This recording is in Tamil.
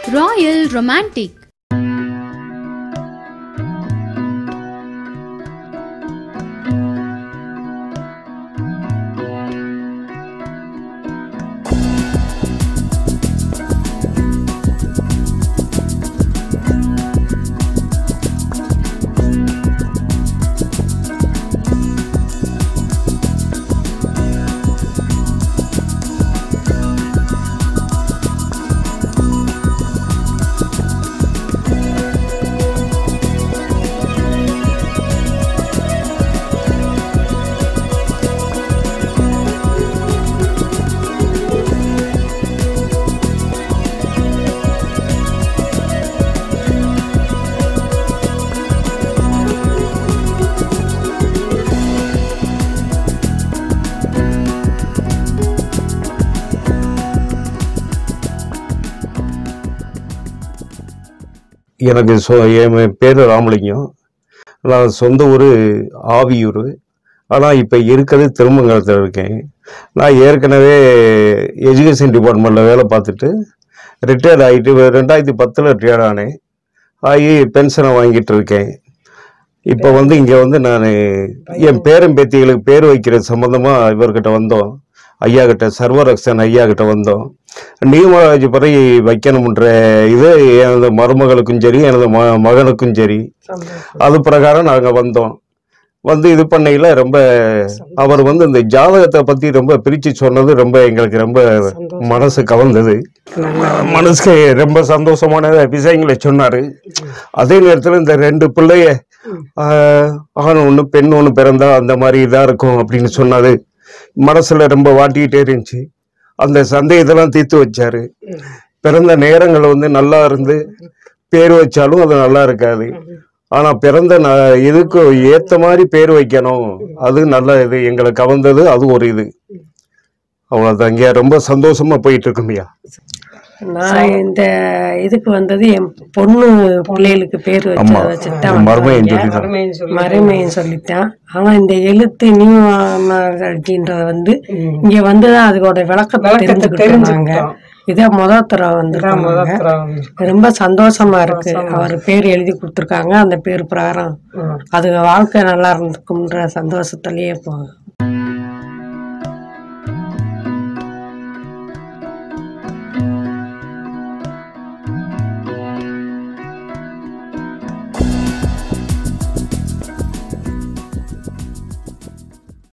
Royal Romantic. எனக்கு சொ என் பேர் ராமலிங்கம் நான் சொந்த ஊர் ஆவியூர் ஆனால் இப்போ இருக்கிறது திருமங்கலத்தில் இருக்கேன் நான் ஏற்கனவே எஜுகேஷன் டிபார்ட்மெண்ட்டில் வேலை பார்த்துட்டு ரிட்டையர்ட் ஆகிட்டு ரெண்டாயிரத்தி பத்தில் ரிட்டையர்ட் ஆனேன் ஆகி பென்ஷனை வாங்கிட்டு இருக்கேன் இப்போ வந்து இங்கே வந்து நான் என் பேரன் பேத்திகளுக்கு பேர் வைக்கிறது சம்மந்தமாக இவர்கிட்ட வந்தோம் ஐயா கிட்ட சர்வரக்ஷன் ஐயா கிட்ட வந்தோம் நியமராஜ் பறை வைக்கணும்ன்ற இது எனது மருமகளுக்கும் சரி எனது ம மகனுக்கும் சரி அது பிரகாரம் நாங்கள் வந்தோம் வந்து இது பண்ணையில் ரொம்ப அவர் வந்து இந்த ஜாதகத்தை பற்றி ரொம்ப பிரித்து சொன்னது ரொம்ப எங்களுக்கு ரொம்ப மனசு கவர்ந்தது மனசுக்கு ரொம்ப சந்தோஷமான விஷயங்களை சொன்னார் அதே நேரத்தில் இந்த ரெண்டு பிள்ளைய ஆஹ், ஆண் ஒன்று பெண் ஒன்று பிறந்தா அந்த மாதிரி இதாக இருக்கும் அப்படின்னு சொன்னாரு மனசுல ரொம்ப வாட்டிக்கிட்டே இருந்துச்சு அந்த சந்தேகத்தெல்லாம் தீர்த்து வச்சாரு பிறந்த நேரங்கள் வந்து நல்லா இருந்து பேர் வச்சாலும் அது நல்லா இருக்காது ஆனா பிறந்த ந- இதுக்கு ஏத்த மாதிரி பேர் வைக்கணும் அது நல்ல இது எங்களை கவர்ந்தது அது ஒரு இது அவ்வளவுதான் இங்க ரொம்ப சந்தோஷமா போயிட்டு இருக்கோம்யா நான் இந்த இதுக்கு வந்தது என் பொண்ணு பிள்ளைகளுக்கு பேர் ஆமா. வச்சு வச்சுட்டு தான் மருமையன் வந்தாங்க. சொல்லிதான். மருமையன் சொல்லித்தான் ஆனா இந்த எழுத்து நியூமாலஜின்றத வந்து இங்க வந்துதான் அதோட விளக்கத்தை தெரிஞ்சுக்கிட்டாங்க இதே முத தடவை வந்திருக்காங்க ரொம்ப சந்தோஷமா இருக்கு அவர் பேர் எழுதி கொடுத்துருக்காங்க அந்த பேர் பிரகாரம் அது வாழ்க்கை நல்லா இருந்துக்கும்ன்ற சந்தோஷத்துலயே போகும்